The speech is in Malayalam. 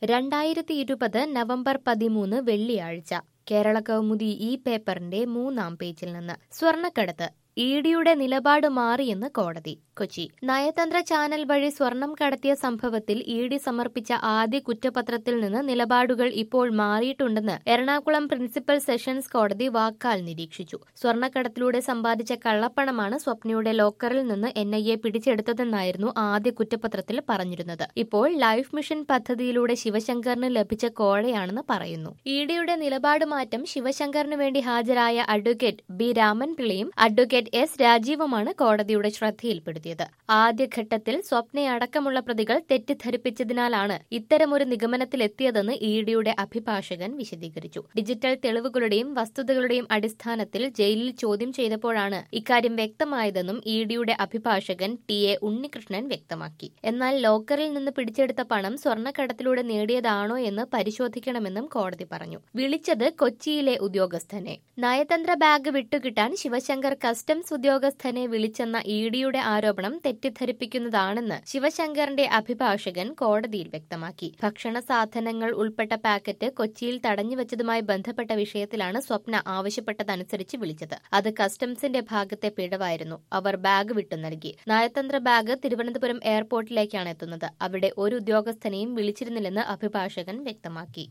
രണ്ടായിരത്തി ഇരുപത് നവംബർ പതിമൂന്ന് വെള്ളിയാഴ്ച കേരള കൗമുദി ഈ പേപ്പറിന്റെ മൂന്നാം പേജിൽ നിന്ന് സ്വർണ്ണക്കടത്ത് ഇ ഡിയുടെ നിലപാട് മാറിയെന്ന് കോടതി കൊച്ചി നയതന്ത്ര ചാനൽ വഴി സ്വർണം കടത്തിയ സംഭവത്തിൽ ഇ ഡി സമർപ്പിച്ച ആദ്യ കുറ്റപത്രത്തിൽ നിന്ന് നിലപാടുകൾ ഇപ്പോൾ മാറിയിട്ടുണ്ടെന്ന് എറണാകുളം പ്രിൻസിപ്പൽ സെഷൻസ് കോടതി വാക്കാൽ നിരീക്ഷിച്ചു സ്വർണ്ണക്കടത്തിലൂടെ സമ്പാദിച്ച കള്ളപ്പണമാണ് സ്വപ്നയുടെ ലോക്കറിൽ നിന്ന് എൻ ഐ എ പിടിച്ചെടുത്തതെന്നായിരുന്നു ആദ്യ കുറ്റപത്രത്തിൽ പറഞ്ഞിരുന്നത് ഇപ്പോൾ ലൈഫ് മിഷൻ പദ്ധതിയിലൂടെ ശിവശങ്കറിന് ലഭിച്ച കോഴയാണെന്ന് പറയുന്നു ഇ ഡിയുടെ നിലപാട് മാറ്റം ശിവശങ്കറിന് വേണ്ടി ഹാജരായ അഡ്വക്കേറ്റ് ബി രാമൻപിള്ളയും അഡ്വക്കേറ്റ് എസ് രാജീവുമാണ് കോടതിയുടെ ശ്രദ്ധയിൽപ്പെടുത്തിയത് ആദ്യഘട്ടത്തിൽ സ്വപ്നയടക്കമുള്ള പ്രതികൾ തെറ്റിദ്ധരിപ്പിച്ചതിനാലാണ് ഇത്തരമൊരു നിഗമനത്തിലെത്തിയതെന്ന് ഇ ഡിയുടെ അഭിഭാഷകൻ വിശദീകരിച്ചു ഡിജിറ്റൽ തെളിവുകളുടെയും വസ്തുതകളുടെയും അടിസ്ഥാനത്തിൽ ജയിലിൽ ചോദ്യം ചെയ്തപ്പോഴാണ് ഇക്കാര്യം വ്യക്തമായതെന്നും ഇ ഡിയുടെ അഭിഭാഷകൻ ടി എ ഉണ്ണികൃഷ്ണൻ വ്യക്തമാക്കി എന്നാൽ ലോക്കറിൽ നിന്ന് പിടിച്ചെടുത്ത പണം സ്വർണ്ണക്കടത്തിലൂടെ നേടിയതാണോ എന്ന് പരിശോധിക്കണമെന്നും കോടതി പറഞ്ഞു വിളിച്ചത് കൊച്ചിയിലെ ഉദ്യോഗസ്ഥനെ നയതന്ത്ര ബാഗ് വിട്ടുകിട്ടാൻ ശിവശങ്കർ കസ്റ്റംസ് ഉദ്യോഗസ്ഥനെ വിളിച്ചെന്ന ഇ ഡിയുടെ ആരോപണം തെറ്റിദ്ധരിപ്പിക്കുന്നതാണെന്ന് ശിവശങ്കറിന്റെ അഭിഭാഷകൻ കോടതിയിൽ വ്യക്തമാക്കി ഭക്ഷണ സാധനങ്ങൾ ഉൾപ്പെട്ട പാക്കറ്റ് കൊച്ചിയിൽ തടഞ്ഞുവച്ചതുമായി ബന്ധപ്പെട്ട വിഷയത്തിലാണ് സ്വപ്ന ആവശ്യപ്പെട്ടതനുസരിച്ച് വിളിച്ചത് അത് കസ്റ്റംസിന്റെ ഭാഗത്തെ പിഴവായിരുന്നു അവർ ബാഗ് വിട്ടു നൽകി നയതന്ത്ര ബാഗ് തിരുവനന്തപുരം എയർപോർട്ടിലേക്കാണ് എത്തുന്നത് അവിടെ ഒരു ഉദ്യോഗസ്ഥനെയും വിളിച്ചിരുന്നില്ലെന്ന് അഭിഭാഷകൻ വ്യക്തമാക്കി